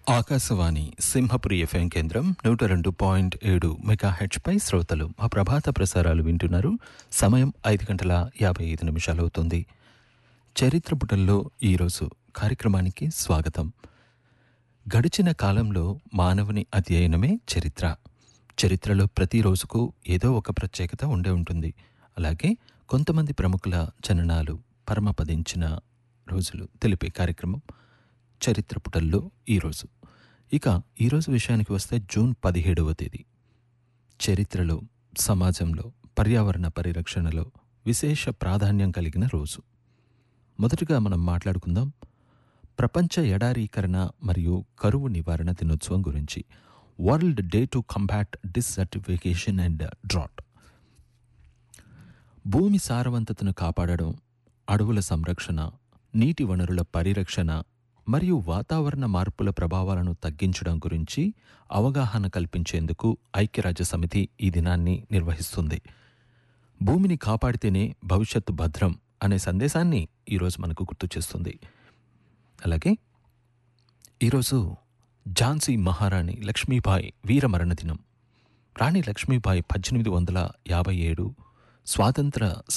Akashvani Simhapuri FM కేంద్రం నూట రెండు పాయింట్ ఏడు మెగా పై శ్రోతలు మా ప్రభాత ప్రసారాలు వింటున్నారు సమయం ఐదు గంటల యాభై ఐదు నిమిషాలు అవుతుంది చరిత్ర పుటల్లో ఈరోజు కార్యక్రమానికి స్వాగతం గడిచిన కాలంలో మానవుని అధ్యయనమే చరిత్ర చరిత్రలో ప్రతి రోజుకు ఏదో ఒక ప్రత్యేకత ఉండే ఉంటుంది అలాగే కొంతమంది ప్రముఖుల జననాలు పరమపదించిన రోజులు తెలిపే కార్యక్రమం చరిత్ర పుటల్లో ఈరోజు ఇక ఈరోజు విషయానికి వస్తే జూన్ పదిహేడవ తేదీ చరిత్రలో సమాజంలో పర్యావరణ పరిరక్షణలో విశేష ప్రాధాన్యం కలిగిన రోజు మొదటగా మనం మాట్లాడుకుందాం ప్రపంచ ఎడారీకరణ మరియు కరువు నివారణ దినోత్సవం గురించి world day to combat desertification and drought భూమి సారవంతతను కాపాడడం అడవుల సంరక్షణ నీటి వనరుల పరిరక్షణ మరియు వాతావరణ మార్పుల ప్రభావాలను తగ్గించడం గురించి అవగాహన కల్పించేందుకు ఐక్యరాజ్య సమితి ఈ దినాన్ని నిర్వహిస్తుంది భూమిని కాపాడితేనే భవిష్యత్తు భద్రం అనే సందేశాన్ని ఈరోజు మనకు గుర్తు చేస్తుంది అలాగే ఈరోజు ఝాన్సీ మహారాణి లక్ష్మీబాయి వీరమరణ దినం రాణి లక్ష్మీబాయి పద్దెనిమిది వందల యాభై ఏడు స్వాతంత్ర